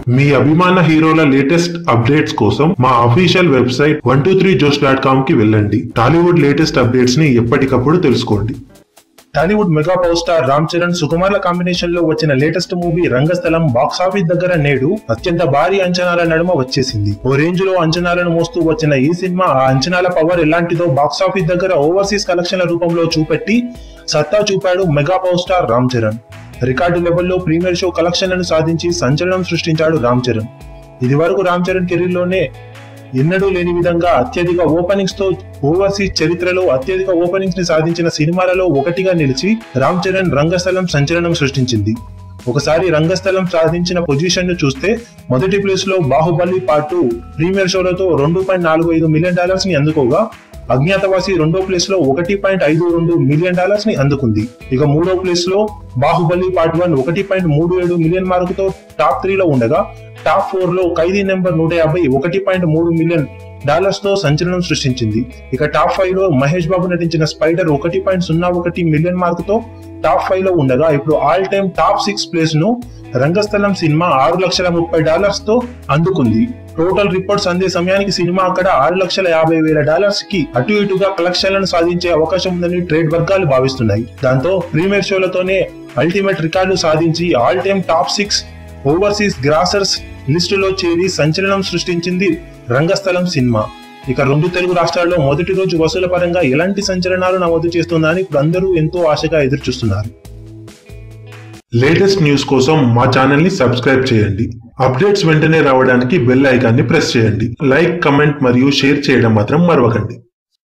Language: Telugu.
మీ అభిమాన హీరోల లేటెస్ట్ అప్డేట్స్ కోసం మా official website one two three Josh dot com కి వెళ్ళండి టాలీవుడ్ లేటెస్ట్ అప్డేట్స్ ని ఎప్పటికప్పుడు తెలుసుకోండి Tollywood mega power star Ram Charan సుకుమార్ల కాంబినేషన్ లో వచ్చిన latest movie Rangasthalam box office దగ్గర నేడు అత్యంత భారీ అంచనాల నడుమ వచ్చేసింది ఓ రేంజ్ లో అంచనాలను మోస్తూ వచ్చిన ఈ సినిమా ఆ అంచనాల పవర్ ఎలాంటిదో బాక్స్ ఆఫీస్ దగ్గర ఓవర్సీస్ కలెక్షన్ల రూపంలో చూపెట్టి సత్తా చూపాడు mega power star Ram Charan record లెవెల్లో ప్రీమియర్ షో కలెక్షన్లను సాధించి సంచలనం సృష్టించాడు రామ్ చరణ్ ఇది వరకు రామ్ చరణ్ కెరీర్ లోనే ఎన్నడూ లేని విధంగా అత్యధిక ఓపెనింగ్స్ తో ఓవర్సీస్ చరిత్రలో అత్యధిక ఓపెనింగ్స్ ని సాధించిన సినిమాలలో ఒకటిగా నిలిచి రామ్ చరణ్ రంగస్థలం సంచలనం సృష్టించింది ఒకసారి రంగస్థలం సాధించిన పొజిషన్ ను చూస్తే మొదటి ప్లేస్ లో బాహుబలి పార్ట్ టూ ప్రీమియర్ షోలతో రెండు పాయింట్ నాలుగు ఐదు మిలియన్ డాలర్స్ ని అందుకోగా అజ్ఞాతవాసి రెండో ప్లేస్ లో ఒకటి పాయింట్ ఐదు రెండు మిలియన్ డాలర్స్ ని అందుకుంది ఇక మూడో ప్లేస్ లో బాహుబలి పార్ట్ వన్ ఒకటి పాయింట్ మూడు ఏడు మిలియన్ మార్కుతో టాప్ త్రీ లో ఉండగా టాప్ ఫోర్ లో ఖైదీ నెంబర్ నూట యాభై ఒకటి పాయింట్ మూడు మిలియన్ డాలర్స్ తో సంచలనం సృష్టించింది ఇక టాప్ ఫైవ్ లో మహేష్ బాబు నటించిన స్పైడర్ ఒకటి పాయింట్ సున్నా ఒకటి మిలియన్ మార్కుతో టాప్ ఫైవ్ లో ఉండగా ఇప్పుడు all time top six place ను రంగస్థలం సినిమా ఆరు లక్షల ముప్పై డాలర్స్ తో అందుకుంది టోటల్ రిపోర్ట్స్ అందే సమయానికి సినిమా అక్కడ ఆరు లక్షల యాభై వేల డాలర్స్ కి అటు ఇటుగా కలెక్షన్లను సాధించే అవకాశం ఉందని ట్రేడ్ వర్గాలు భావిస్తున్నాయి దాంతో ప్రీమియర్ షోలతోనే అల్టిమేట్ రికార్డు సాధించి all time top six overseas grossers లిస్టులో చేరి సంచలనం సృష్టించింది రంగస్థలం సినిమా ఇక రెండు తెలుగు రాష్ట్రాల్లో మొదటి రోజు వసూల పరంగా ఎలాంటి సంచలనాలు నమోదు చేస్తుందని ఇప్పుడు అందరూ ఎంతో ఆశగా ఎదురు చూస్తున్నారు లేటెస్ట్ న్యూస్ కోసం మా ఛానల్ ని సబ్స్క్రైబ్ చేయండి అప్డేట్స్ వెంటనే రావడానికి బెల్ ఐకాన్ని ప్రెస్ చేయండి లైక్ కమెంట్ మరియు షేర్ చేయడం మాత్రం మరవకండి